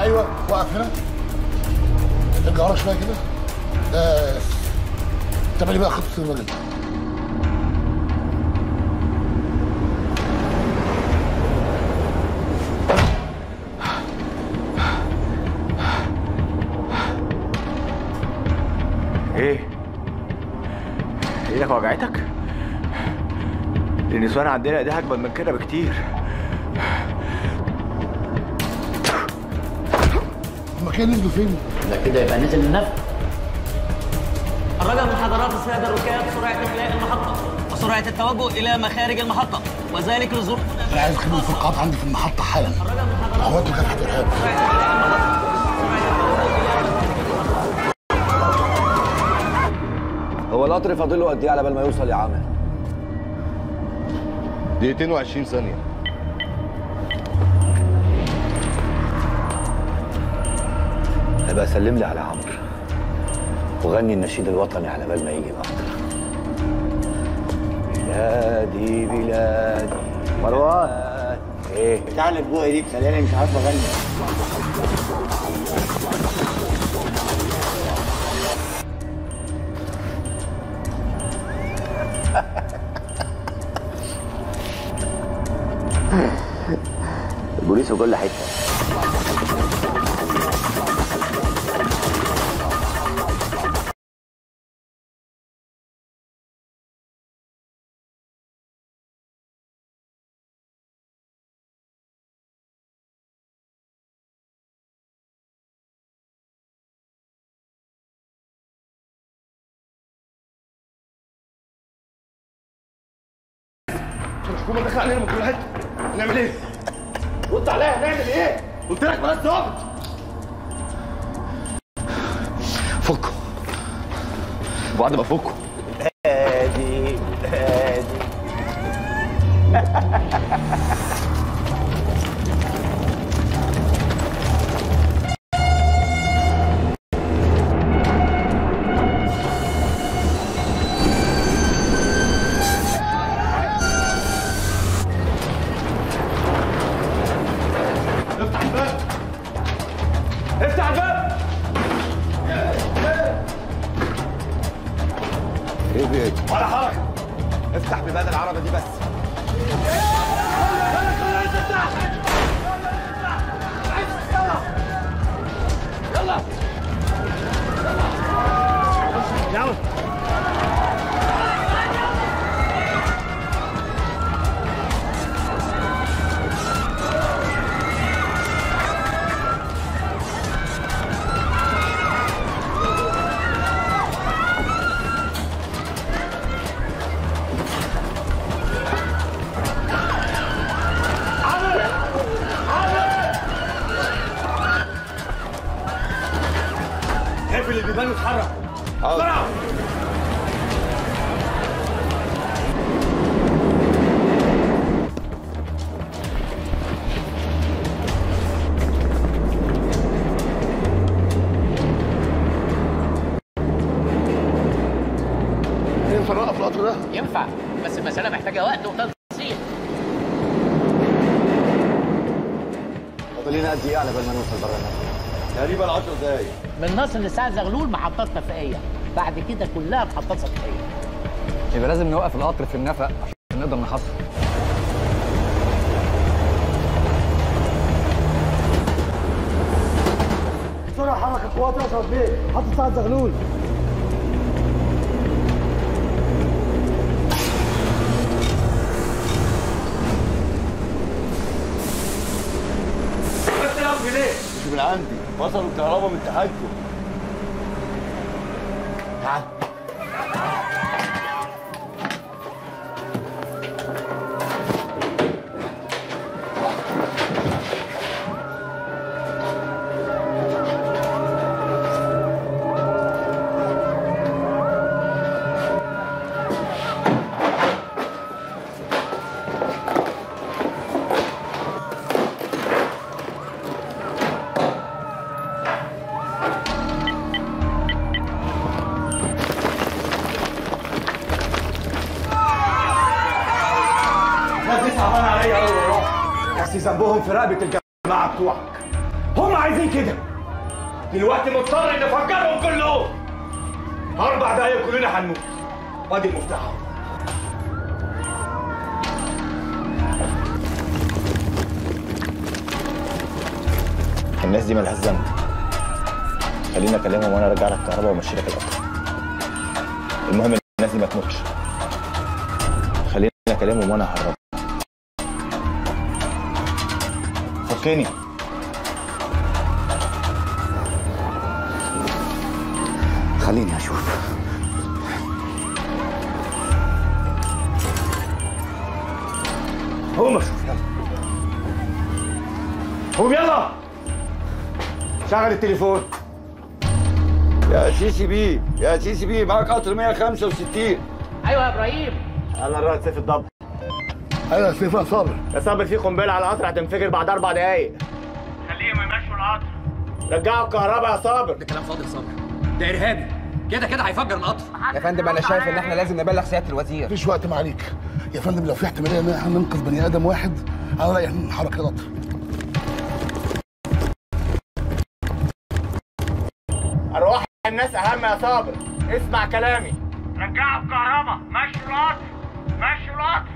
ايوه وقف هنا ارجع ورا شويه كده بس تابع لي بقى خطه الراجل ايه؟ ايدك وجعتك؟ النسوان عندنا ايديها اجمل من كده بكتير المكان نزلوا فين؟ لا كده يبقى نزل النفق الرجاء من حضرات السادة الركاب سرعة إملاء المحطة وسرعة التوجه إلى مخارج المحطة وذلك لظروف انا عايز خدمه الفرقات عندي في المحطه حالا اخوات مكافحه الارهاب هو القطر فاضل له قد ايه على بال ما يوصل يا عامر؟ دقيقتين و20 ثانية يبقى سلم لي على عمرو وغني النشيد الوطني على بال ما يجي القطر بلادي بلادي مروان ايه تعالى بوقي دي خليني مش عارف اغني البوليس في كل حته الحكومة داخلة علينا من كل حتة هنعمل ايه؟ رد عليا هنعمل ايه؟ قلت لك بلاش ضابط فكوا وبعد ما افكه هادي هادي افتح الباب افتح الباب ايه في ايه؟ ولا حركة افتح بيبان العربة دي بس اقفل البيبان واتحرك بسرعة ينفع نوقف القطر ده؟ ينفع بس المسألة محتاجة وقت وتنسيق فاضل لنا قد ايه على بال ما نوصل بره النفق؟ تقريبا 10 دقايق من ناصر لسعد زغلول محطات نفقية بعد كده كلها محطات سطحية يبقى لازم نوقف القطر في النفق عشان نقدر نحصل بسرعه حركه قوات اشرف بيه حط سعد زغلول بس يا ابني ليه؟ مش من عندي وصلوا الكهرباء من تحتكم تعال الناس دي صعبانه عليا قوي والله بس ذنبهم في رقبه الجماعه بتوعك هم عايزين كده دلوقتي مضطر ان افجرهم كلهم اربع دقايق كلنا هنموت وادي المفتاح اهو الناس دي مالهاش ذنب خليني اكلمهم وانا ارجع لك الكهرباء وامشي لك القطر المهم إن الناس دي ما تموتش خليني اكلمهم وانا ههرب فكني خليني اشوف قوم اشوف يلا قوم يلا شغل التليفون يا سيسي بي يا سيسي بي معاك قطر 165 ايوه يا ابراهيم انا الرائد سيف الضبط ايوه يا سيف يا صابر يا صابر في قنبله على القطر هتنفجر بعد اربع دقايق خليهم يمشوا القطر رجعوا الكهرباء يا صابر ده كلام فاضي يا صبري ده ارهابي كده كده هيفجر القطر يا فندم انا شايف ان احنا لازم نبلغ سياده الوزير مفيش وقت معاليك يا فندم لو في احتماليه ان احنا ننقذ بني ادم واحد انا رايح نحرك القطر ارواح الناس اهم يا صابر اسمع كلامي رجعوا الكهرباء مشوا القطر مشوا القطر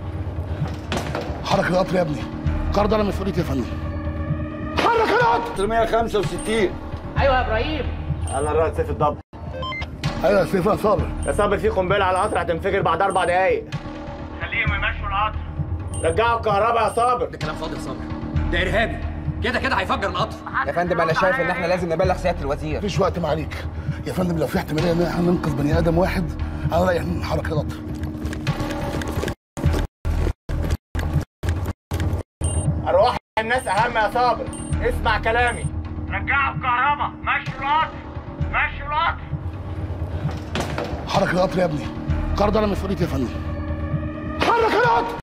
حرك القطر يا ابني القرار ده انا مسؤوليتي يا فندم حرك القطر قطر 165 ايوه يا ابراهيم انا الرائد سيف الضبط ايوه يا سيف يا صابر يا صابر في قنبله على القطر هتنفجر بعد اربع دقايق خليهم يمشوا القطر رجعوا الكهرباء يا صابر ده كلام فاضي يا صبري ده ارهابي كده كده هيفجر القطر يا فندم انا شايف ان احنا لازم نبلغ سياده الوزير مفيش وقت معاليك يا فندم لو في احتماليه ان احنا ننقذ بني ادم واحد انا رايح نحرك القطر ارواح الناس اهم يا صابر اسمع كلامي رجعوا الكهرباء مشوا القطر مشوا القطر حرك القطر يا ابني القرار ده انا مسؤوليتي يا فندم حرك القطر